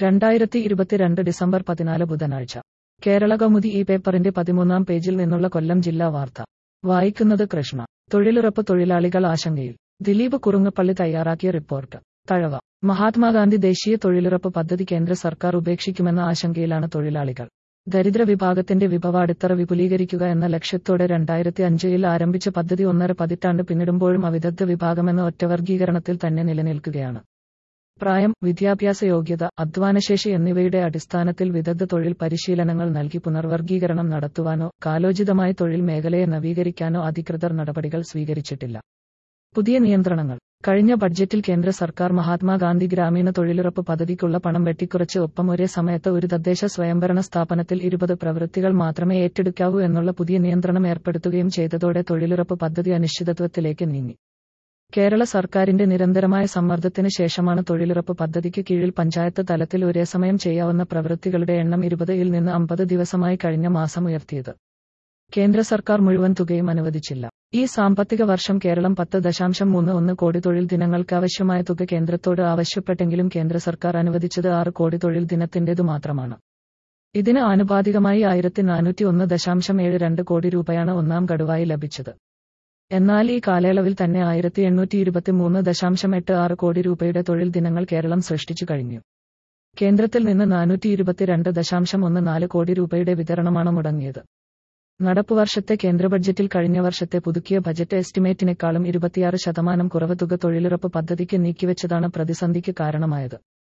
രണ്ടായിരത്തി ഇരുപത്തിരണ്ട് ഡിസംബർ പതിനാല് ബുധനാഴ്ച കേരള കൗമുദി ഈ പേപ്പറിന്റെ പതിമൂന്നാം പേജിൽ നിന്നുള്ള കൊല്ലം ജില്ലാ വാർത്ത വായിക്കുന്നത് കൃഷ്ണ തൊഴിലുറപ്പ് തൊഴിലാളികൾ ആശങ്കയിൽ ദിലീപ് കുറുങ്ങപ്പള്ളി തയ്യാറാക്കിയ റിപ്പോർട്ട് തഴവ മഹാത്മാഗാന്ധി ദേശീയ തൊഴിലുറപ്പ് പദ്ധതി കേന്ദ്ര സർക്കാർ ഉപേക്ഷിക്കുമെന്ന ആശങ്കയിലാണ് തൊഴിലാളികൾ ദരിദ്ര വിഭാഗത്തിന്റെ വിഭവാടിത്തറ വിപുലീകരിക്കുക എന്ന ലക്ഷ്യത്തോടെ രണ്ടായിരത്തി അഞ്ചിൽ ആരംഭിച്ച പദ്ധതി ഒന്നര പതിറ്റാണ്ട് പിന്നിടുമ്പോഴും അവിദഗ്ധ വിഭാഗമെന്ന ഒറ്റവർഗീകരണത്തിൽ തന്നെ നിലനിൽക്കുകയാണ് പ്രായം വിദ്യാഭ്യാസ യോഗ്യത അധ്വാനശേഷി എന്നിവയുടെ അടിസ്ഥാനത്തിൽ വിദഗ്ധ തൊഴിൽ പരിശീലനങ്ങൾ നൽകി പുനർവർഗീകരണം നടത്തുവാനോ കാലോചിതമായ തൊഴിൽ മേഖലയെ നവീകരിക്കാനോ അധികൃതർ നടപടികൾ സ്വീകരിച്ചിട്ടില്ല പുതിയ നിയന്ത്രണങ്ങൾ കഴിഞ്ഞ ബഡ്ജറ്റിൽ കേന്ദ്ര സർക്കാർ മഹാത്മാഗാന്ധി ഗ്രാമീണ തൊഴിലുറപ്പ് പദ്ധതിക്കുള്ള പണം വെട്ടിക്കുറച്ച് ഒപ്പം ഒരേ സമയത്ത് ഒരു തദ്ദേശ സ്വയംഭരണ സ്ഥാപനത്തിൽ ഇരുപത് പ്രവൃത്തികൾ മാത്രമേ ഏറ്റെടുക്കാവൂ എന്നുള്ള പുതിയ നിയന്ത്രണം ഏർപ്പെടുത്തുകയും ചെയ്തതോടെ തൊഴിലുറപ്പ് പദ്ധതി അനിശ്ചിതത്വത്തിലേക്ക് നീങ്ങി കേരള സർക്കാരിന്റെ നിരന്തരമായ സമ്മർദ്ദത്തിന് ശേഷമാണ് തൊഴിലുറപ്പ് പദ്ധതിക്ക് കീഴിൽ പഞ്ചായത്ത് തലത്തിൽ ഒരേ സമയം ചെയ്യാവുന്ന പ്രവൃത്തികളുടെ എണ്ണം ഇരുപതിൽ നിന്ന് അമ്പത് ദിവസമായി കഴിഞ്ഞ മാസം ഉയർത്തിയത് കേന്ദ്ര സർക്കാർ മുഴുവൻ തുകയും അനുവദിച്ചില്ല ഈ സാമ്പത്തിക വർഷം കേരളം പത്ത് ദശാംശം മൂന്ന് ഒന്ന് കോടി തൊഴിൽ ദിനങ്ങൾക്ക് ആവശ്യമായ തുക കേന്ദ്രത്തോട് ആവശ്യപ്പെട്ടെങ്കിലും കേന്ദ്ര സർക്കാർ അനുവദിച്ചത് ആറ് കോടി തൊഴിൽ ദിനത്തിന്റേതു മാത്രമാണ് ഇതിന് ആനുപാതികമായി ആയിരത്തി നാനൂറ്റി ഒന്ന് ദശാംശം ഏഴ് രണ്ട് കോടി രൂപയാണ് ഒന്നാം ഗഡുവായി ലഭിച്ചത് എന്നാൽ ഈ കാലയളവിൽ തന്നെ ആയിരത്തി എണ്ണൂറ്റി ഇരുപത്തി മൂന്ന് ദശാംശം എട്ട് ആറ് കോടി രൂപയുടെ തൊഴിൽ ദിനങ്ങൾ കേരളം സൃഷ്ടിച്ചു കഴിഞ്ഞു കേന്ദ്രത്തിൽ നിന്ന് നാനൂറ്റി ഇരുപത്തിരണ്ട് ദശാംശം ഒന്ന് നാല് കോടി രൂപയുടെ വിതരണമാണ് മുടങ്ങിയത് നടപ്പുവർഷത്തെ കേന്ദ്ര ബഡ്ജറ്റിൽ കഴിഞ്ഞ വർഷത്തെ പുതുക്കിയ ബജറ്റ് എസ്റ്റിമേറ്റിനേക്കാളും ഇരുപത്തിയാറ് ശതമാനം കുറവ് തുക തൊഴിലുറപ്പ് പദ്ധതിക്ക് നീക്കിവെച്ചതാണ് പ്രതിസന്ധിക്ക് കാരണമായത്